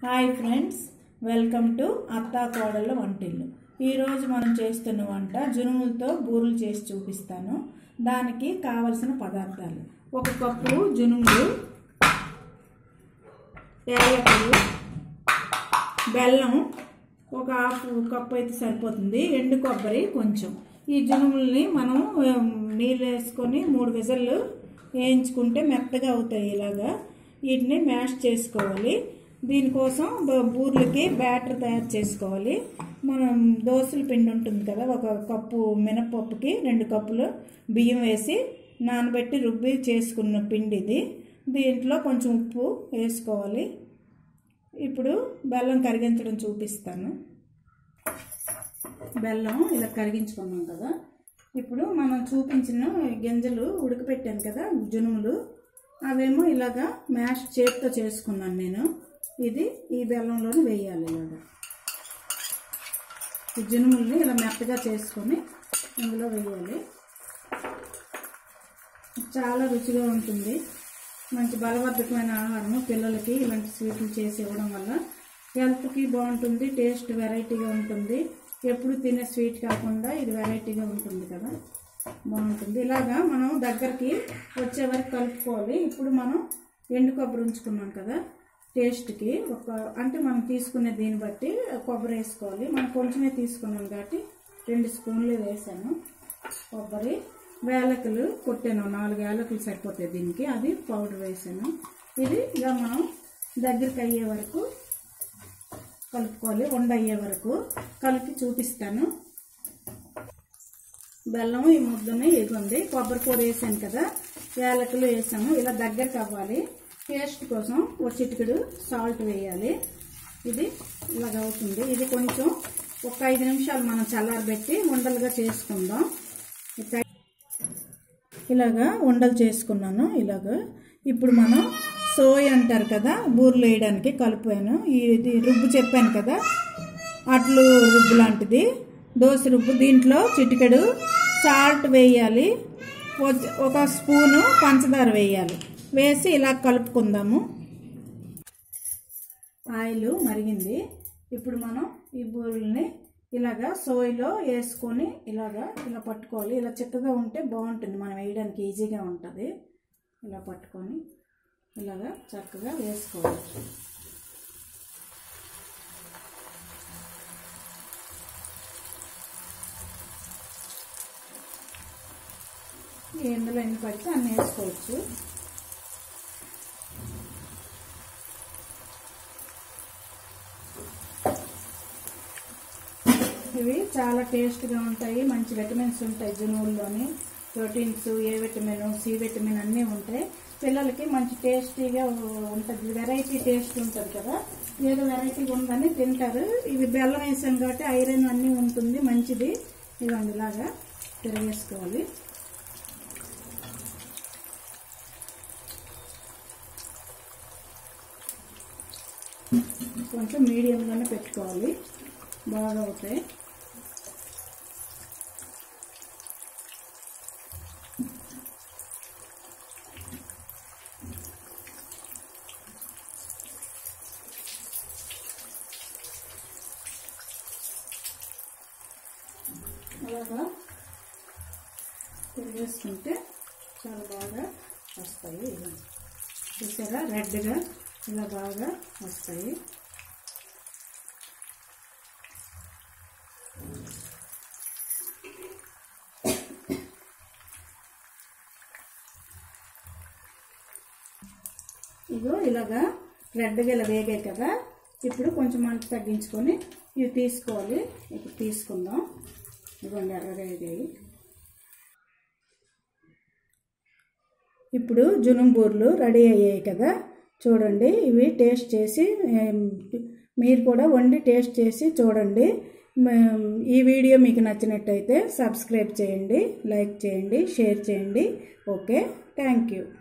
hi friends welcome to అత్తా కోడళ్ళ వంటిల్లు ఈరోజు మనం చేస్తున్న వంట జునుములతో బూరెలు చేసి చూపిస్తాను దానికి కావలసిన పదార్థాలు ఒక కప్పు జునుములు యాలకులు బెల్లం ఒక హాఫ్ కప్పు అయితే సరిపోతుంది ఎండు కొబ్బరి కొంచెం ఈ జునుముల్ని మనం ఆ, నీళ్ళు వేసుకొని మూడు విజల్లు వేయించుకుంటే మెత్తగా అవుతాయి ఇలాగా వీటిని మ్యాష్ చేసుకోవాలి దీనికోసం బ- బూర్లకి బ్యాటర్ తయారు చేసుకోవాలి మనం దోశల పిండి ఉంటుంది కదా ఒక కప్పు మినపప్పుకి రెండు కప్పులు బియ్యం వేసి నానబెట్టి రుబ్బి చేసుకున్న పిండి ఇది దీంట్లో కొంచెం ఉప్పు వేసుకోవాలి ఇప్పుడు బెల్లం కరిగించడం చూపిస్తాను బెల్లం ఇలా కరిగించుకున్నాం కదా ఇప్పుడు మనం చూపించిన గింజలు ఉడకపెట్టాను కదా జునుములు అవేమో ఇలాగా మ్యాష్ చేతితో చేసుకున్నాను నేను ఇది ఈ బెల్లంలోనే వేయాలి ఇలాగా ఈ జునుముల్ని ఇలా మెత్తగా చేసుకొని ఇందులో వేయాలి చాలా రుచిగా ఉంటుంది మంచి బలవర్ధకమైన ఆహారం పిల్లలకి ఇలాంటి స్వీట్లు చేసి ఇవ్వడం వల్ల హెల్త్కి బాగుంటుంది టేస్ట్ వెరైటీగా ఉంటుంది ఎప్పుడు తినే స్వీట్ కాకుండా ఇది వెరైటీగా ఉంటుంది కదా బాగుంటుంది ఇలాగా మనం దగ్గరికి వచ్చే వరకు కలుపుకోవాలి ఇప్పుడు మనం ఎండు కొబ్బరి ఉంచుకున్నాం కదా టేస్ట్కి ఒక అంటే మనం తీసుకునే దీన్ని బట్టి కొబ్బరి వేసుకోవాలి మనం కొంచెమే తీసుకున్నాం కాబట్టి రెండు స్పూన్లు వేసాను కొబ్బరి వేలకులు కొట్టాను నాలుగు ఏలకులు సరిపోతాయి దీనికి అది పౌడర్ వేసాను ఇది ఇక మనం దగ్గరికి అయ్యే వరకు కలుపుకోవాలి వండ అయ్యే వరకు కలిపి చూపిస్తాను బెల్లం ఈ ముద్దని ఇదిగోండి కొబ్బరి పొడి వేసాను కదా యాలకులు వేసాము ఇలా దగ్గరికి అవ్వాలి టేస్ట్ కోసం ఒక చిటికెడు సాల్ట్ వేయాలి ఇది ఇలాగ అవుతుంది ఇది కొంచెం ఒక ఐదు నిమిషాలు మనం చల్లారబెట్టి ఉండలుగా చేసుకుందాం ఇక ఇలాగా ఉండలు చేసుకున్నాను ఇలాగా ఇప్పుడు మనం సోయ్ అంటారు కదా బూరెలు వేయడానికి కలిపాను ఇది రుబ్బు చెప్పాను కదా అట్లు రుబ్బు లాంటిది దోశ రుబ్బు దీంట్లో చిటికెడు సాల్ట్ వేయాలి ఒక- ఒక స్పూను పంచదార వేయాలి వేసి ఇలా కలుపుకుందాము ఆయిల్ మరిగింది ఇప్పుడు మనం ఈ బూరెల్ని ఇలాగా సోయిలో వేసుకొని ఇలాగా ఇలా పట్టుకోవాలి ఇలా చిక్కగా ఉంటే బాగుంటుంది మనం వేయడానికి ఈజీగా ఉంటుంది ఇలా పట్టుకొని ఇలాగా చక్కగా వేసుకోవాలి ఎందులో ఎన్ని పడితే అన్ని వేసుకోవచ్చు ఇవి చాలా టేస్ట్గా ఉంటాయి మంచి విటమిన్స్ ఉంటాయి జునువుల్లోని proteins A vitamin C vitamin అన్నీ ఉంటాయి పిల్లలకి మంచి టేస్టీగా ఉంటుంది వెరైటీ టేస్ట్ ఉంటుంది కదా ఏదో వెరైటీగా ఉందని తింటారు ఇవి బెల్లం వేసాం కాబట్టి ఐరన్ అన్నీ ఉంటుంది మంచిది ఇవ్వండి ఇలాగా తిరిగేసుకోవాలి కొంచెం మీడియంలోనే పెట్టుకోవాలి బాగా అవుతాయి అలాగా తిరిగేసుకుంటే చాలా బాగా వస్తాయి ఇలా చూసారా రెడ్గా ఇలా బాగా వస్తాయి ఇగో ఇలాగా రెడ్గా ఇలా వేగాయి కదా ఇప్పుడు కొంచెం మంట తగ్గించుకొని ఇవి తీసుకోవాలి ఇప్పుడు తీసుకుందాం ఇవ్వండి ఎర్రగా వేగాయి ఇప్పుడు జునుం బూర్లు రెడీ అయ్యాయి కదా చూడండి ఇవి టేస్ట్ చేసి ఏం, మీరు కూడా వండి టేస్ట్ చేసి చూడండి మ- ఈ వీడియో మీకు నచ్చినట్టయితే సబ్స్క్రైబ్ చేయండి లైక్ చేయండి షేర్ చేయండి ఓకే థ్యాంక్ యూ